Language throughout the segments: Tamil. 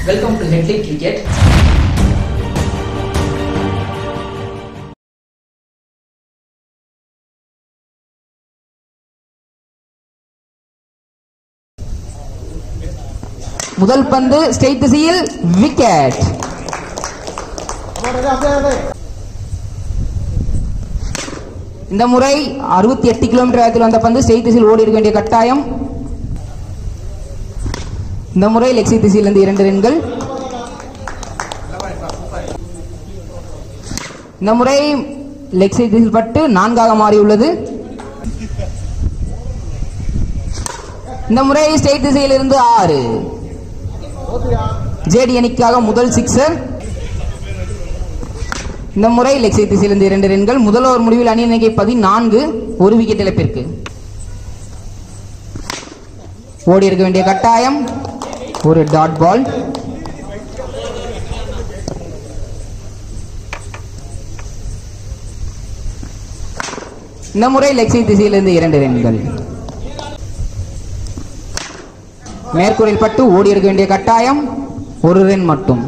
Welcome to Headley Cricket. முதல் பந்து ஸ்டேட் திசையில் விக்கெட் இந்த முறை அறுபத்தி எட்டு கிலோமீட்டர் வேகத்தில் வந்த பந்து ஸ்டேட் திசையில் ஓடி இருக்க வேண்டிய கட்டாயம் இந்த முறை லெக்ஸி திசையிலிருந்து இரண்டு ரன்கள் இந்த முறை லெக்ஸி திசையில் பட்டு நான்காக மாறியுள்ளது இந்த முறை ஸ்டேட் திசையில் இருந்து ஆறு ஜேடி அணிக்காக முதல் சிக்ஸர் இந்த முறை லெக்ஸை திசையிலிருந்து இரண்டு ரன்கள் முதல் ஓவர் முடிவில் அணி எண்ணிக்கை பதினான்கு ஒரு விக்கெட் இழப்பிற்கு ஓடி இருக்க வேண்டிய கட்டாயம் ஒரு டாட் பால் இந்த முறை லெக்ஸை திசையிலிருந்து இரண்டு ரன்கள் மேற்கூரில் பட்டு ஓடி இருக்க வேண்டிய கட்டாயம் ஒரு ரன் மட்டும்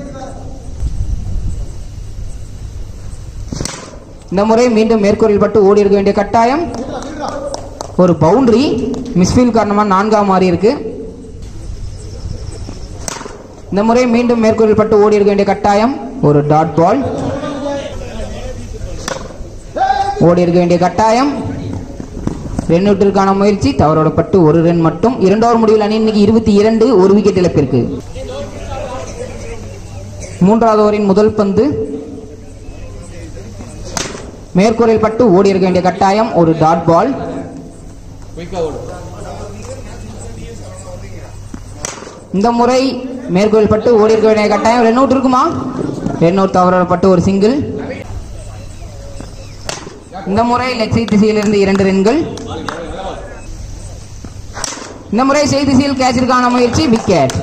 இந்த முறை மீண்டும் மேற்கூரில் பட்டு ஓடி இருக்க வேண்டிய கட்டாயம் ஒரு பவுண்டரி மிஸ்ஃபீல் காரணமா நான்காம் மாறி இருக்கு இந்த முறை மீண்டும் மேற்கூரில் பட்டு ஓடி இருக்க வேண்டிய கட்டாயம் ஒரு டாட் பால் ஓடி இருக்க வேண்டிய கட்டாயம் ரன் அவுட்டிற்கான முயற்சி தவறோடப்பட்டு ஒரு ரன் மட்டும் இரண்டாவது முடிவில் அணி இன்னைக்கு இருபத்தி இரண்டு ஒரு விக்கெட் இழப்பிற்கு மூன்றாவது ஓவரின் முதல் பந்து மேற்கூரையில் பட்டு ஓடி இருக்க வேண்டிய கட்டாயம் ஒரு டாட் பால் இந்த முறை மேற்கோள் பட்டு ஓடி இருக்க வேண்டிய கட்டாயம் ரன் அவுட் இருக்குமா ரன் அவுட் தவறப்பட்டு ஒரு சிங்கிள் இந்த முறை லெக்ஸை திசையிலிருந்து இரண்டு ரன்கள் இந்த முறை செய் திசையில் கேட்சிற்கான முயற்சி விக்கெட்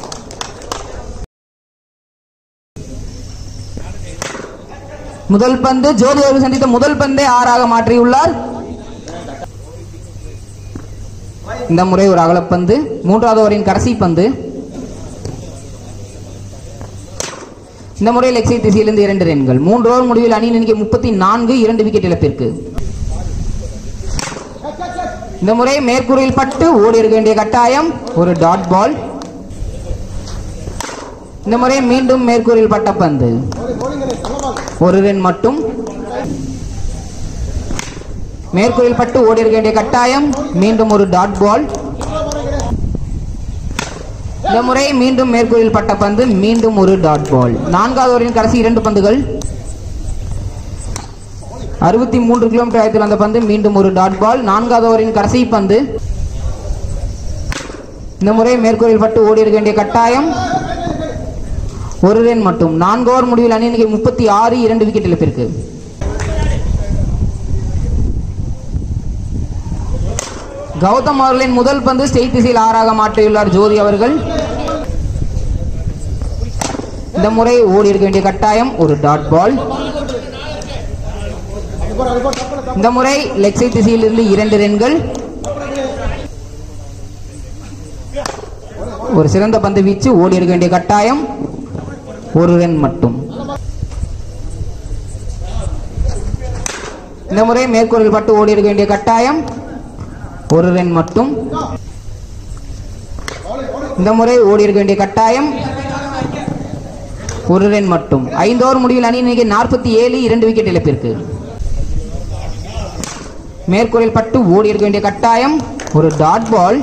முதல் பந்து ஜோதி அவர்கள் சந்தித்த முதல் பந்தை ஆறாக மாற்றியுள்ளார் இந்த முறை ஒரு அகலப்பந்து மூன்றாவது ஓவரின் கடைசி பந்து இந்த முறை லெக்ஸை திசையிலிருந்து இரண்டு ரன்கள் மூன்று ஓவர் முடிவில் அணியின் எண்ணிக்கை முப்பத்தி நான்கு இரண்டு விக்கெட் இழப்பிற்கு இந்த முறை மேற்கூரையில் பட்டு ஓடி இருக்க வேண்டிய கட்டாயம் ஒரு டாட் பால் இந்த முறை மீண்டும் மேற்கூரையில் பட்ட பந்து ஒரு ரன் மட்டும் மேற்கூரையில் பட்டு ஓடி இருக்க வேண்டிய கட்டாயம் மீண்டும் ஒரு டாட் பால் இந்த முறை மீண்டும் மேற்கூரில் பட்ட பந்து மீண்டும் ஒரு டாட் பால் நான்காவது ஓவரின் கடைசி இரண்டு பந்துகள் அறுபத்தி மூன்று கிலோமீட்டர் ஆயத்தில் அந்த பந்து மீண்டும் ஒரு டாட் பால் நான்காவது ஓவரின் கடைசி பந்து இந்த முறை மேற்கூரில் பட்டு ஓடி இருக்க வேண்டிய கட்டாயம் ஒரு ரன் மட்டும் நான்கு ஓவர் முடிவில் அணி எண்ணிக்கை முப்பத்தி ஆறு இரண்டு விக்கெட் இழப்பிற்கு கௌதம் அவர்களின் முதல் பந்து ஸ்டேட் திசையில் ஆறாக மாற்றியுள்ளார் ஜோதி அவர்கள் இந்த முறை ஓடி இருக்க வேண்டிய கட்டாயம் ஒரு டாட் பால் இந்த முறை லெக் சைட் திசையில் இருந்து இரண்டு ரன்கள் ஒரு சிறந்த பந்து வீச்சு ஓடி இருக்க வேண்டிய கட்டாயம் ஒரு ரன் மட்டும் இந்த முறை மேற்கூரில் பட்டு ஓடி இருக்க வேண்டிய கட்டாயம் ஒரு ரன் மட்டும் இந்த முறை ஓடி இருக்க வேண்டிய கட்டாயம் ஒரு ரன் மட்டும் ஐந்து ஓவர் முடிவில் அணி இன்னைக்கு நாற்பத்தி ஏழு இரண்டு விக்கெட் இழப்பிற்கு மேற்கூரில் பட்டு ஓடி இருக்க வேண்டிய கட்டாயம் ஒரு டாட் பால்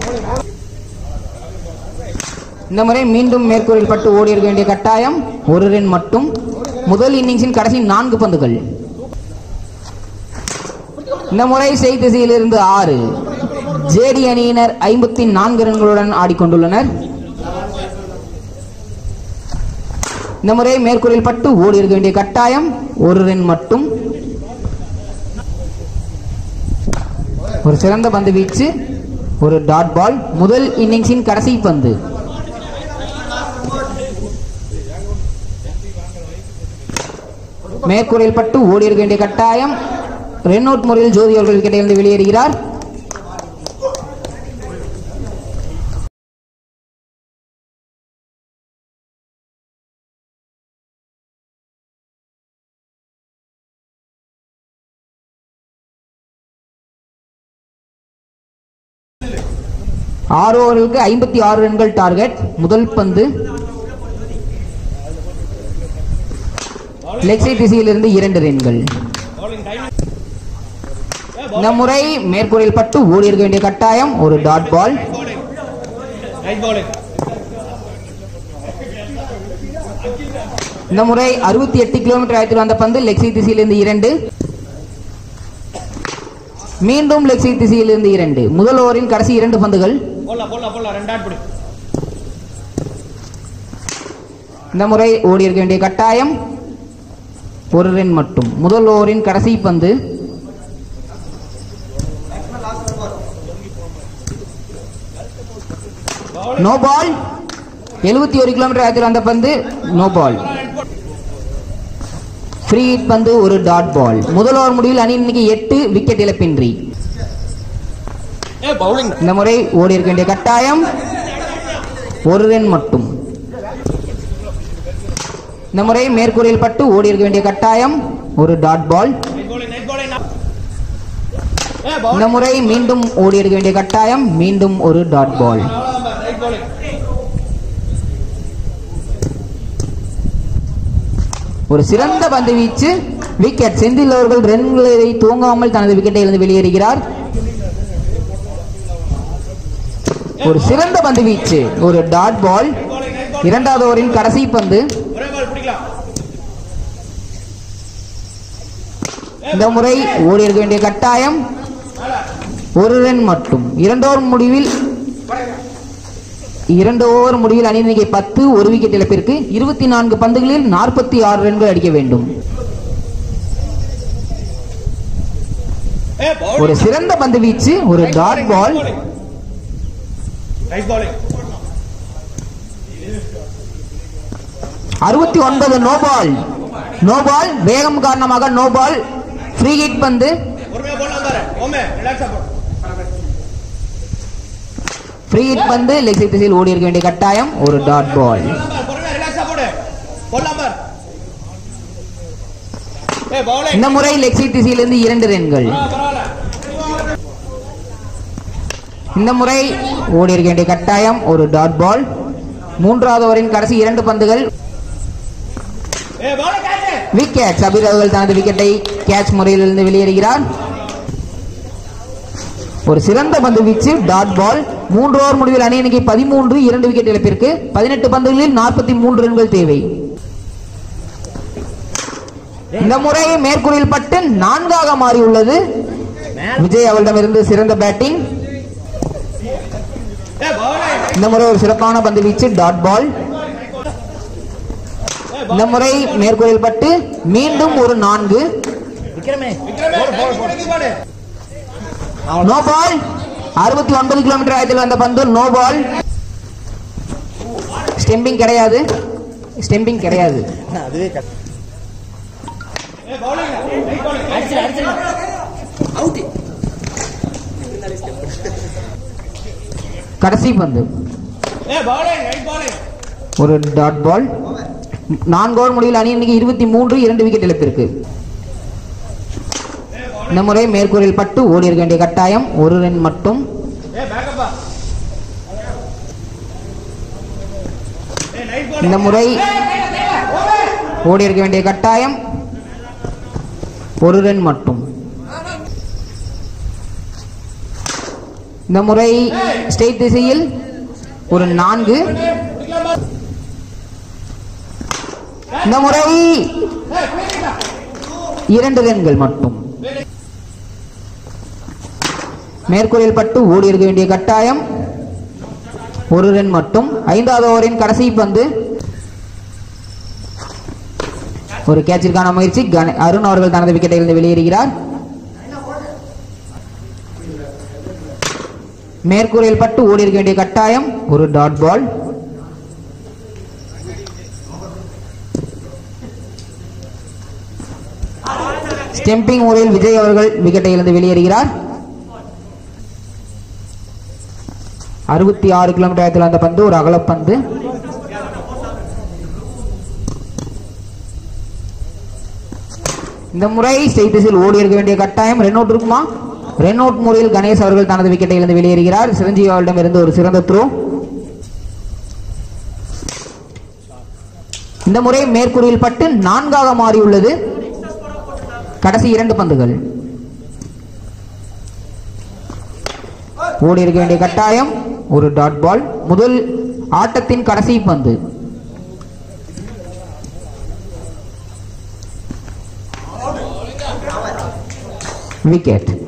இந்த முறை மீண்டும் மேற்கூரில் பட்டு ஓடி இருக்க வேண்டிய கட்டாயம் ஒரு ரன் மட்டும் முதல் இன்னிங்ஸின் கடைசி நான்கு பந்துகள் இந்த முறை செய் திசையிலிருந்து ஆறு ஜேடி அணியினர் ஐம்பத்தி நான்கு ரன்களுடன் ஆடிக்கொண்டுள்ளனர் இந்த முறை மேற்கூரில் பட்டு ஓடி இருக்க வேண்டிய கட்டாயம் ஒரு ரன் மட்டும் ஒரு சிறந்த பந்து வீச்சு ஒரு டாட் பால் முதல் இன்னிங்ஸின் கடைசி பந்து மேற்கூரையில் பட்டு ஓடி இருக்க வேண்டிய கட்டாயம் ரன் அவுட் முறையில் ஜோதி அவர்கள் விக்கெட்டிலிருந்து வெளியேறுகிறார் ஆறு ஓவர்களுக்கு ஐம்பத்தி ஆறு ரன்கள் டார்கெட் முதல் பந்து லெக் சைட் திசையிலிருந்து இரண்டு ரன்கள் இந்த முறை மேற்கூரையில் பட்டு ஓடி இருக்க வேண்டிய கட்டாயம் ஒரு டாட் பால் ரைட் bowling இந்த முறை அறுபத்தி எட்டு கிலோமீட்டர் ஆயத்தில் வந்த பந்து லெக் சைட் திசையிலிருந்து இரண்டு மீண்டும் லெக் சைட் திசையிலிருந்து இரண்டு முதல் ஓவரின் கடைசி இரண்டு பந்துகள் போடலாம் போடலாம் போடலாம் ரெண்டு ஆட் பிடி இந்த முறை ஓடி இருக்க வேண்டிய கட்டாயம் ஒரு ரன் மட்டும் முதல் ஓவரின் கடைசி பந்து நோ பால் எழுபத்தி ஒரு கிலோமீட்டர் ஆயத்தில் வந்த பந்து நோ பால் ஃப்ரீ ஹிட் பந்து ஒரு டாட் பால் முதல் ஓவர் முடிவில் அணி இன்னைக்கு எட்டு விக்கெட் இழப்பின்றி ஏ பவுலிங் இந்த முறை ஓடி இருக்க வேண்டிய கட்டாயம் ஒரு ரன் மட்டும் இந்த முறை மேற்கூரையில் பட்டு ஓடி இருக்க வேண்டிய கட்டாயம் ஒரு dot ball tight bowling tight bowling ஏ இந்த பவுலிங் முறை மீண்டும் ஓடி இருக்க வேண்டிய கட்டாயம் மீண்டும் ஒரு டாட் பால் அவ்வளவுதான் ரைட் bowling ஒரு சிறந்த பந்து வீச்சு விக்கெட் செந்தில் அவர்கள் ரன்களை தூங்காமல் தனது விக்கெட்டை இருந்து வெளியேறுகிறார் ஒரு சிறந்த பந்து வீச்சு ஒரு டாட் பால் இரண்டாவது ஓவரின் கடைசி பந்து ஒரே பால் பிடிக்கலாம் இந்த முறை ஓடி இருக்க வேண்டிய கட்டாயம் ஒரு ரன் மட்டும் இரண்டு ஓவர் முடிவில் இரண்டு ஓவர் முடிவில் அணி எண்ணிக்கை பத்து ஒரு விக்கெட் இழப்பிற்கு இருபத்தி நான்கு பந்துகளில் நாற்பத்தி ஆறு ரன்கள் அடிக்க வேண்டும் ஏ bowling ஒரு சிறந்த பந்து வீச்சு ஒரு டாட் பால் ரைட் bowling அறுபத்தி ஒன்பது நோ பால் நோ பால் வேகம் காரணமாக நோ பால் ஃப்ரீ ஹிட் பந்து பொறுமையா போடலாம் பாரு ஓமே ரிலாக்ஸா போடு ஃப்ரீ ஹிட் பந்து லெக் சைட் திசையில் ஓடி இருக்க வேண்டிய கட்டாயம் ஒரு டாட் பால் போடலாம் பாரு பொறுமையா ரிலாக்ஸா போடு போடலாம் பாரு ஏ பவுலிங் இந்த முறை லெக் சைட் திசையிலிருந்து இரண்டு ரன்கள் பரவாயில்ல இந்த முறை ஓடி இருக்க வேண்டிய கட்டாயம் ஒரு டாட் பால் மூன்றாவது ஓவரின் கடைசி இரண்டு பந்துகள் ஏ bowling catch விக்கெட் சபீர் அவர்கள் தனது விக்கெட்டை கேட்ச் முறையிலிருந்து வெளியேறுகிறார் ஒரு சிறந்த பந்து வீச்சு டாட் பால் மூன்று ஓவர் முடிவில் அணி எண்ணிக்கை பதிமூன்று இரண்டு விக்கெட் இழப்பிற்கு பதினெட்டு பந்துகளில் நாற்பத்தி மூன்று ரன்கள் தேவை இந்த முறை மேற்கூறில் பட்டு நான்காக மாறியுள்ளது விஜய் அவரிடமிருந்து சிறந்த பேட்டிங் ஏ bowling இந்த முறை ஒரு சிறப்பான பந்து வீச்சு டாட் பால் இந்த முறை மேற்கூறில் பட்டு மீண்டும் ஒரு நான்கு விக்ரமே போடு போடு போடு நோ பால் அறுபத்தி ஒன்பது கிலோமீட்டர் ஆயத்தில் வந்த பந்து நோ பால் ஸ்டெம்பிங் கிடையாது ஸ்டெம்பிங் கிடையாது ஏ bowling ரைட் bowling அடிச்சு அடிச்சு கடைசி பந்து ஏ bowling ரைட் bowling ஒரு டாட் பால் நான்கு ஓவர் முடிவில் அணி இன்னைக்கு இருபத்தி மூன்று இரண்டு விக்கெட் இழப்பிற்கு இந்த முறை மேற்கூறில் பட்டு ஓடி இருக்க வேண்டிய கட்டாயம் ஒரு ரன் மட்டும் ஏ பேக்கப்பா ஏ நைட் bowling இந்த முறை ஓடி இருக்க வேண்டிய கட்டாயம் ஒரு ரன் மட்டும் இந்த முறை ஸ்டேட் திசையில் ஒரு நான்கு இந்த முறை இரண்டு ரன்கள் மட்டும் மேற்கூறில் பட்டு ஓடி இருக்க வேண்டிய கட்டாயம் ஒரு ரன் மட்டும் ஐந்தாவது ஓவரின் கடைசி பந்து ஒரு கேட்சிற்கான முயற்சி கண- அருண் அவர்கள் தனது விக்கெட்டை இருந்து வெளியேறுகிறார் மேற்கூரையில் பட்டு ஓடி இருக்க வேண்டிய கட்டாயம் ஒரு டாட் பால் ஸ்டெம்பிங் முறையில் விஜய் அவர்கள் விக்கெட்டை இழந்து வெளியேறுகிறார் அறுபத்தி ஆறு கிலோமீட்டர் ஆயத்தில் அந்த பந்து ஒரு அகலப்பந்து இந்த முறை ஸ்டேட்டஸில் ஓடி இருக்க வேண்டிய கட்டாயம் ரன் அவுட் இருக்குமா ரன் அவுட் முறையில் கணேஷ் அவர்கள் தனது விக்கெட்டை இழந்து வெளியேறுகிறார் சிரஞ்சீவி அவர்களிடம் இருந்து ஒரு சிறந்த த்ரோ இந்த முறை மேற்கூறில் பட்டு நான்காக மாறியுள்ளது கடைசி இரண்டு பந்துகள் ஓடி இருக்க வேண்டிய கட்டாயம் ஒரு டாட் பால் முதல் ஆட்டத்தின் கடைசி பந்து விக்கெட்